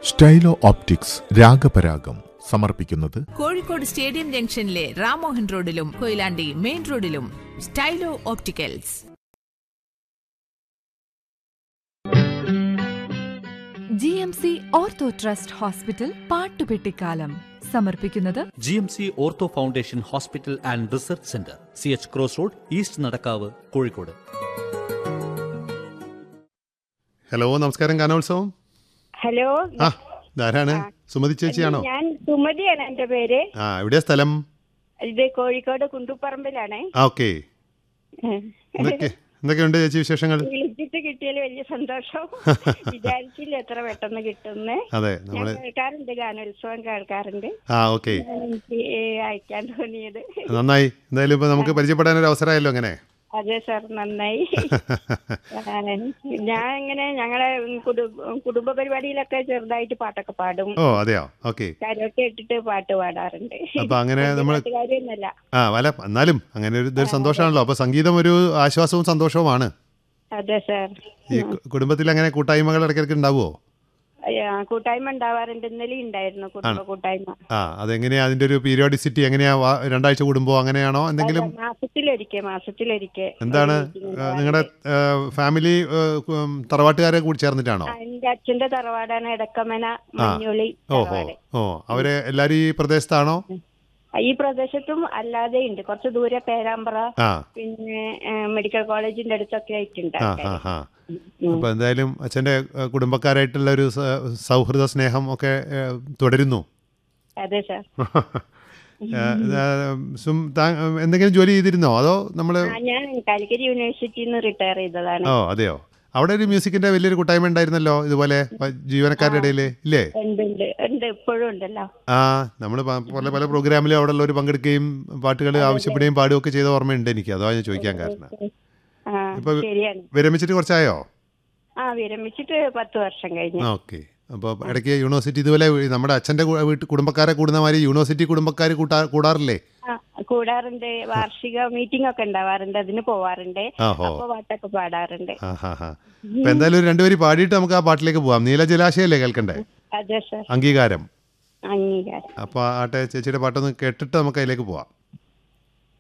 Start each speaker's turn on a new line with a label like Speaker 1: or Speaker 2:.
Speaker 1: സ്റ്റൈലോ optics രാഗപരാഗം സമർപ്പിക്കുന്നത്
Speaker 2: Kozhikode stadium ജംഗ്ഷനിലെ റാമോഹൻ റോഡിലും കൊയിലാണ്ടി മെയിൻ റോഡിലും stylo opticals
Speaker 3: G M C ortho trust hospital പാട്ടുപെട്ടിക്കാലം സമർപ്പിക്കുന്നത്
Speaker 4: G M C ortho foundation hospital and research centre C H cross road east Nadakkavu Kozhikode
Speaker 5: hello നമസ്കാരം ഗാനോത്സവം
Speaker 6: hello
Speaker 5: ആ ഇതാരാണ് സുമതി ചേച്ചിയാണോ
Speaker 6: ഞാൻ സുമതിയാണ് എന്റെ പേര്
Speaker 5: ആ എവിടെയാ സ്ഥലം
Speaker 6: ഇത് കോഴിക്കോട് കുണ്ടുപറമ്പിലാണ്
Speaker 5: ആ ഓക്കെ എന്തൊക്കെ എന്തൊക്കെയുണ്ട് ചേച്ചി വിശേഷങ്ങൾ
Speaker 6: വിളിച്ചിട്ട് കിട്ടിയാൽ വലിയ സന്തോഷം വിചാരിച്ചില്ല എത്ര പെട്ടെന്ന് കിട്ടുന്നേ
Speaker 5: അതെ
Speaker 6: ഞാൻ
Speaker 5: നമ്മള്
Speaker 6: കേൾക്കാറുണ്ട് ഗാനോത്സവം കേൾക്കാറുണ്ട്
Speaker 5: ആ ഓക്കെ
Speaker 6: ഞാൻ എനിക്ക് അയക്കാൻ തോന്നിയത്
Speaker 5: നന്നായി എന്തായാലും ഇപ്പൊ നമുക്ക് പരിചയപ്പെടാൻ ഒരു അവസരമായല്ലോ അങ്ങനെ
Speaker 6: അതെ സാർ നന്നായി ആ, ഞാൻ ഇങ്ങനെ ഞങ്ങളെ കുടു- കുടുംബ പരിപാടിയിലൊക്കെ ചെറുതായിട്ട് പാട്ടൊക്കെ പാടും
Speaker 5: ഓ അതെയോ ഓക്കെ
Speaker 6: കരോക്കെ ഇട്ടിട്ട് പാട്ട് പാടാറുണ്ട്
Speaker 5: അപ്പൊ അങ്ങനെ നമ്മൾ
Speaker 6: പാട്ടുകാരിയൊന്നല്ല
Speaker 5: ആ വല എന്നാലും അങ്ങനെ ഒരു ഇതൊരു സന്തോഷമാണല്ലോ അപ്പൊ സംഗീതം ഒരു ആശ്വാസവും സന്തോഷവുമാണ്
Speaker 6: അതെ സാർ
Speaker 5: ഈ കു- കുടുംബത്തിൽ അങ്ങനെ കൂട്ടായ്മകൾ ഇടയ്ക്കിടയ്ക്ക് ഉണ്ടാവുമോ
Speaker 6: ആ, കൂട്ടായ്മ ഉണ്ടാവാറുണ്ട് ഇന്നലെ ഉണ്ടായിരുന്നു കുടുംബ കൂട്ടായ്മ
Speaker 5: ആ അതെങ്ങനെയാ അതിന്റെ ഒരു പീരിയോഡിസിറ്റി എങ്ങനെയാ വാ- രണ്ടാഴ്ച കൂടുമ്പോ അങ്ങനെയാണോ എന്തെങ്കിലും
Speaker 6: അല്ല, മാസത്തിലൊരിക്കെ മാസത്തിലൊരിക്കെ
Speaker 5: എന്താണ്
Speaker 6: ഒരു meeting
Speaker 5: നിങ്ങളുടെ ഫാമിലി തറവാട്ടുകാരെ കൂടി ചേർന്നിട്ടാണോ
Speaker 6: ആ, എന്റെ അച്ഛന്റെ തറവാടാണ് എടക്കമന മഞ്ഞുളി
Speaker 5: ഓഹോ
Speaker 6: തറവാട്
Speaker 5: ഓ അവര് എല്ലാരും ഈ പ്രദേശത്താണോ
Speaker 6: ഈ പ്രദേശത്തും അല്ലാതെ ഉണ്ട് കുറച്ച് ദൂരെ പേരാമ്പ്ര
Speaker 5: ആ
Speaker 6: പിന്നെ ആ, മെഡിക്കൽ കോളേജിന്റെ അടുത്തൊക്കെ ആയിട്ടുണ്ട്
Speaker 5: ആ ആ ആ അപ്പൊ എന്തായാലും അച്ഛന്റെ ഏ, കുടുംബക്കാരായിട്ടുള്ള ഒരു സ- സൗഹൃദ സ്നേഹം ഒക്കെ ഏ, തുടരുന്നു
Speaker 6: അതെ സാർ
Speaker 5: ഏ, ഏ, സും- താ- എന്തെങ്കിലും ജോലി ചെയ്തിരുന്നോ അതോ നമ്മള്
Speaker 6: ആ, ഞാൻ കാലിക്കറ്റ് യൂണിവേഴ്സിറ്റിയിൽ നിന്ന് റിട്ടയർ ചെയ്തതാണ്
Speaker 5: ഓ അതെയോ അവിടെ ഒരു മ്യൂസിക്കിന്റെ വലിയൊരു കൂട്ടായ്മ ഉണ്ടായിരുന്നല്ലോ ഇതുപോലെ പ- ജീവനക്കാരുടെ ഇടയിൽ ഇല്ലേ
Speaker 6: ഉണ്ട് ഉണ്ട് ഉണ്ട് ഇപ്പോഴും ഉണ്ടല്ലോ
Speaker 5: ആ നമ്മൾ പല പല പ്രോഗ്രാമിലും അവിടെ ഉള്ളവർ പങ്കെടുക്കുകയും പാട്ടുകൾ ആവശ്യപ്പെടുകയും പാടുകയും ഒക്കെ ചെയ്ത ഓർമ്മയുണ്ട് എനിക്ക് അതാ ഞാൻ ചോദിക്കാൻ കാരണം
Speaker 6: ആ
Speaker 5: ഇപ്പൊ
Speaker 6: ശരിയാണ്
Speaker 5: വിരമിച്ചിട്ട് കുറച്ചായോ
Speaker 6: ആ വിരമിച്ചിട്ട് പത്ത് വർഷം കഴിഞ്ഞു
Speaker 5: ഓക്കെ അപ്പോൾ ഇടയ്ക്ക് യൂണിവേഴ്സിറ്റി ഇതുപോലെ നമ്മുടെ അച്ഛൻ്റെ വീട്ട് കുടുംബക്കാരെ കൂടുന്ന മാതിരി യൂണിവേഴ്സിറ്റി കുടുംബക്കാർ കൂട്ടാ കൂടാറില്ലേ
Speaker 6: ആ, കൂടാറുണ്ട് വാർഷിക മീറ്റിംഗ് ഒക്കെ ഉണ്ടാവാറുണ്ട് അതിന് പോവാറുണ്ട്
Speaker 5: ആഹോ
Speaker 6: അപ്പൊ പാട്ടൊക്കെ പാടാറുണ്ട്
Speaker 5: ആ ഹാ ഹാ അപ്പം എന്തായാലും ഒരു രണ്ടുപേര് പാടിയിട്ട് നമുക്ക് ആ പാട്ടിലേക്ക് പോവാം നീലജലാശയല്ലേ കേൾക്കണ്ടേ
Speaker 6: അതെ സർ
Speaker 5: അംഗീകാരം
Speaker 6: അംഗീകാരം
Speaker 5: അപ്പോൾ ആട്ടെ ചേച്ചിയുടെ പാട്ടൊന്ന് കേട്ടിട്ട് നമുക്ക് അതിലേക്ക് പോവാം